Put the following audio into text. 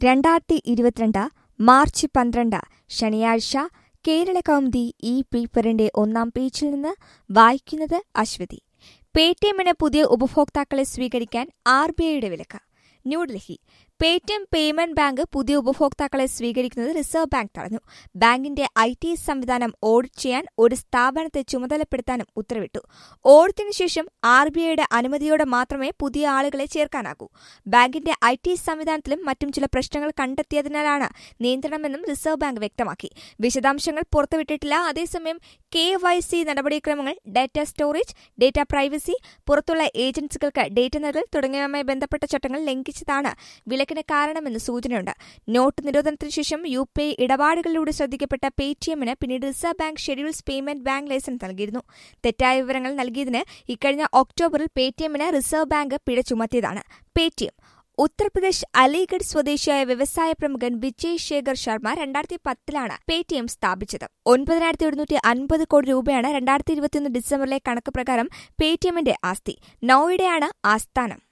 രണ്ടായിരത്തി ഇരുപത്തിരണ്ട് മാർച്ച് പന്ത്രണ്ട് ശനിയാഴ്ച കേരള കൗമുദി ഈ പേപ്പറിന്റെ ഒന്നാം പേജിൽ നിന്ന് വായിക്കുന്നത് അശ്വതി പേടിഎമ്മിന് പുതിയ ഉപഭോക്താക്കളെ സ്വീകരിക്കാൻ ആർ ബി ഐയുടെ വിലക്ക് ന്യൂഡൽഹി പേടിഎം പേയ്മെന്റ് ബാങ്ക് പുതിയ ഉപഭോക്താക്കളെ സ്വീകരിക്കുന്നത് റിസർവ് ബാങ്ക് തടഞ്ഞു ബാങ്കിന്റെ ഐ ടി സംവിധാനം ഓഡിറ്റ് ചെയ്യാൻ ഒരു സ്ഥാപനത്തെ ചുമതലപ്പെടുത്താനും ഉത്തരവിട്ടു ഓഡിറ്റിനു ശേഷം ആർ ബി ഐയുടെ അനുമതിയോടെ മാത്രമേ പുതിയ ആളുകളെ ചേർക്കാനാകൂ ബാങ്കിന്റെ ഐ ടി സംവിധാനത്തിലും മറ്റും ചില പ്രശ്നങ്ങൾ കണ്ടെത്തിയതിനാലാണ് നിയന്ത്രണമെന്നും റിസർവ് ബാങ്ക് വ്യക്തമാക്കി വിശദാംശങ്ങൾ പുറത്തുവിട്ടിട്ടില്ല അതേസമയം കെ വൈ സി നടപടിക്രമങ്ങൾ ഡാറ്റ സ്റ്റോറേജ് ഡേറ്റ പ്രൈവസി പുറത്തുള്ള ഏജൻസികൾക്ക് ഡേറ്റ നൽകൽ തുടങ്ങിയവയുമായി ബന്ധപ്പെട്ട ചട്ടങ്ങൾ ലംഘിച്ചതാണ് വിലക്കിന് കാരണമെന്ന് സൂചനയുണ്ട് നോട്ട് നിരോധനത്തിനു ശേഷം യു പി ഐ ഇടപാടുകളിലൂടെ ശ്രദ്ധിക്കപ്പെട്ട പേടിഎമ്മിന് പിന്നീട് reserve bank schedules payment bank licence നൽകിയിരുന്നു തെറ്റായ വിവരങ്ങൾ നൽകിയതിന് ഇക്കഴിഞ്ഞ ഒക്ടോബറിൽ പേടിഎമ്മിന് റിസർവ് ബാങ്ക് പിഴ ചുമത്തിയതാണ് പേടിഎം ഉത്തർപ്രദേശ് അലിഗഡ് സ്വദേശിയായ വ്യവസായ പ്രമുഖൻ വിജയ് ശേഖർ ശർമ്മ രണ്ടായിരത്തി പത്തിലാണ് പേടിഎം സ്ഥാപിച്ചത് ഒൻപതിനായിരത്തി ഒരുന്നൂറ്റി അൻപത് കോടി രൂപയാണ് രണ്ടായിരത്തി ഇരുപത്തിയൊന്ന് ഡിസംബറിലെ കണക്ക് പ്രകാരം പേടിഎമ്മിന്റെ ആസ്തി നോയിഡയാണ് ആസ്ഥാനം